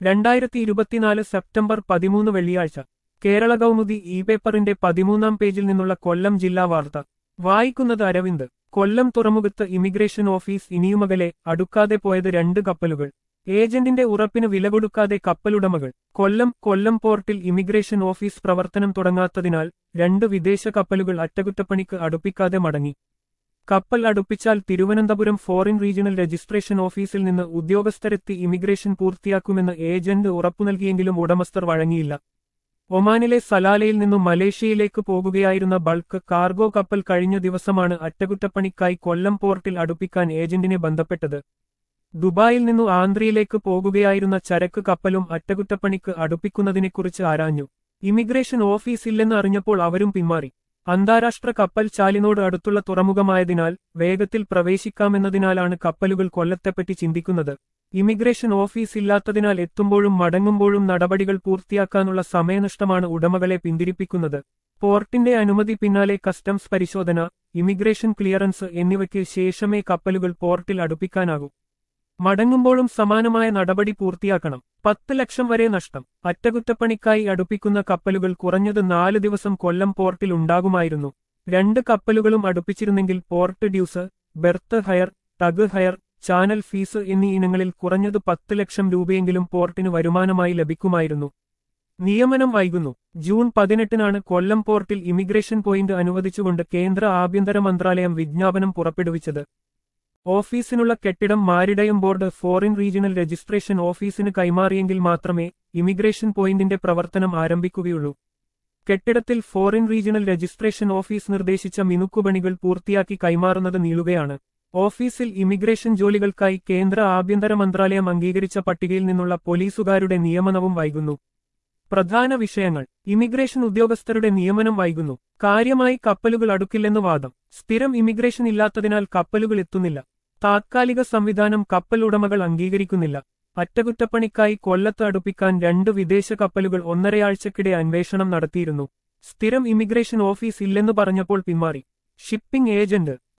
രണ്ടായിരത്തി ഇരുപത്തിനാല് സെപ്റ്റംബർ പതിമൂന്ന് വെള്ളിയാഴ്ച കേരള കൗമുദി ഇ പേപ്പറിന്റെ പതിമൂന്നാം പേജിൽ നിന്നുള്ള കൊല്ലം ജില്ലാ വാർത്ത വായിക്കുന്നത് അരവിന്ദ് കൊല്ലം തുറമുഖത്ത് ഇമിഗ്രേഷൻ ഓഫീസ് ഇനിയുമകലെ അടുക്കാതെ പോയത് രണ്ട് കപ്പലുകൾ ഏജന്റിന്റെ ഉറപ്പിന് വില കൊടുക്കാതെ കപ്പലുടമകൾ കൊല്ലം കൊല്ലം പോർട്ടിൽ ഇമിഗ്രേഷൻ ഓഫീസ് പ്രവർത്തനം തുടങ്ങാത്തതിനാൽ രണ്ട് വിദേശ കപ്പലുകൾ അറ്റകുറ്റപ്പണിക്ക് അടുപ്പിക്കാതെ മടങ്ങി കപ്പൽ അടുപ്പിച്ചാൽ തിരുവനന്തപുരം ഫോറിൻ റീജിയണൽ രജിസ്ട്രേഷൻ ഓഫീസിൽ നിന്ന് ഉദ്യോഗസ്ഥരെത്തി ഇമിഗ്രേഷൻ പൂർത്തിയാക്കുമെന്ന് ഏജന്റ് ഉറപ്പു നൽകിയെങ്കിലും ഉടമസ്ഥർ വഴങ്ങിയില്ല ഒമാനിലെ സലാലയിൽ നിന്നും മലേഷ്യയിലേക്ക് പോകുകയായിരുന്ന ബൾക്ക് കാർഗോ കപ്പൽ കഴിഞ്ഞ ദിവസമാണ് അറ്റകുറ്റപ്പണിക്കായി കൊല്ലം പോർട്ടിൽ അടുപ്പിക്കാൻ ഏജന്റിനെ ബന്ധപ്പെട്ടത് ദുബായിൽ നിന്നു ആന്ധ്രയിലേക്ക് പോകുകയായിരുന്ന ചരക്ക് കപ്പലും അറ്റകുറ്റപ്പണിക്ക് അടുപ്പിക്കുന്നതിനെക്കുറിച്ച് ആരാഞ്ഞു ഇമിഗ്രേഷൻ ഓഫീസ് ഇല്ലെന്ന് അറിഞ്ഞപ്പോൾ അവരും പിന്മാറി അന്താരാഷ്ട്ര കപ്പൽ ചാലിനോട് അടുത്തുള്ള തുറമുഖമായതിനാൽ വേഗത്തിൽ പ്രവേശിക്കാമെന്നതിനാലാണ് കപ്പലുകൾ കൊല്ലത്തെപ്പറ്റി ചിന്തിക്കുന്നത് ഇമിഗ്രേഷൻ ഓഫീസ് ഇല്ലാത്തതിനാൽ എത്തുമ്പോഴും മടങ്ങുമ്പോഴും നടപടികൾ പൂർത്തിയാക്കാനുള്ള സമയനഷ്ടമാണ് ഉടമകളെ പിന്തിരിപ്പിക്കുന്നത് പോർട്ടിന്റെ അനുമതി പിന്നാലെ കസ്റ്റംസ് പരിശോധന ഇമിഗ്രേഷൻ ക്ലിയറൻസ് എന്നിവയ്ക്ക് ശേഷമേ കപ്പലുകൾ പോർട്ടിൽ അടുപ്പിക്കാനാകൂ മടങ്ങുമ്പോഴും സമാനമായ നടപടി പൂർത്തിയാക്കണം പത്ത് ലക്ഷം വരെ നഷ്ടം അറ്റകുറ്റപ്പണിക്കായി അടുപ്പിക്കുന്ന കപ്പലുകൾ കുറഞ്ഞത് നാല് ദിവസം കൊല്ലം പോർട്ടിൽ ഉണ്ടാകുമായിരുന്നു രണ്ട് കപ്പലുകളും അടുപ്പിച്ചിരുന്നെങ്കിൽ port dues berth hire tug hire channel fees എന്നീ ഇനങ്ങളിൽ കുറഞ്ഞത് പത്ത് ലക്ഷം രൂപയെങ്കിലും പോർട്ടിന് വരുമാനമായി ലഭിക്കുമായിരുന്നു നിയമനം വൈകുന്നു ജൂൺ പതിനെട്ടിനാണ് കൊല്ലം പോർട്ടിൽ ഇമിഗ്രേഷൻ പോയിന്റ് അനുവദിച്ചുകൊണ്ട് കേന്ദ്ര ആഭ്യന്തര മന്ത്രാലയം വിജ്ഞാപനം പുറപ്പെടുവിച്ചത് ഓഫീസിനുള്ള കെട്ടിടം maritime board foreign regional registration ഓഫീസിന് കൈമാറിയെങ്കിൽ മാത്രമേ ഇമിഗ്രേഷൻ പോയിന്റിന്റെ പ്രവർത്തനം ആരംഭിക്കുകയുള്ളൂ കെട്ടിടത്തിൽ ഫോറിൻ റീജിയണൽ രജിസ്ട്രേഷൻ ഓഫീസ് നിർദ്ദേശിച്ച മിനുക്കുപണികൾ പൂർത്തിയാക്കി കൈമാറുന്നത് നീളുകയാണ് ഓഫീസിൽ ഇമിഗ്രേഷൻ ജോലികൾക്കായി കേന്ദ്ര ആഭ്യന്തര മന്ത്രാലയം അംഗീകരിച്ച പട്ടികയിൽ നിന്നുള്ള പോലീസുകാരുടെ നിയമനവും വൈകുന്നു പ്രധാന വിഷയങ്ങൾ ഇമിഗ്രേഷൻ ഉദ്യോഗസ്ഥരുടെ നിയമനം വൈകുന്നു കാര്യമായി കപ്പലുകൾ അടുക്കില്ലെന്ന് വാദം സ്ഥിരം ഇമിഗ്രേഷൻ ഇല്ലാത്തതിനാൽ കപ്പലുകൾ എത്തുന്നില്ല താത്കാലിക സംവിധാനം കപ്പൽ ഉടമകൾ അംഗീകരിക്കുന്നില്ല അറ്റകുറ്റപ്പണിക്കായി കൊല്ലത്ത് അടുപ്പിക്കാൻ രണ്ട് വിദേശ കപ്പലുകൾ ഒന്നരയാഴ്ചക്കിടെ അന്വേഷണം നടത്തിയിരുന്നു സ്ഥിരം ഇമിഗ്രേഷൻ ഓഫീസ് ഇല്ലെന്ന് പറഞ്ഞപ്പോൾ പിന്മാറി ഷിപ്പിംഗ് ഏജന്റ്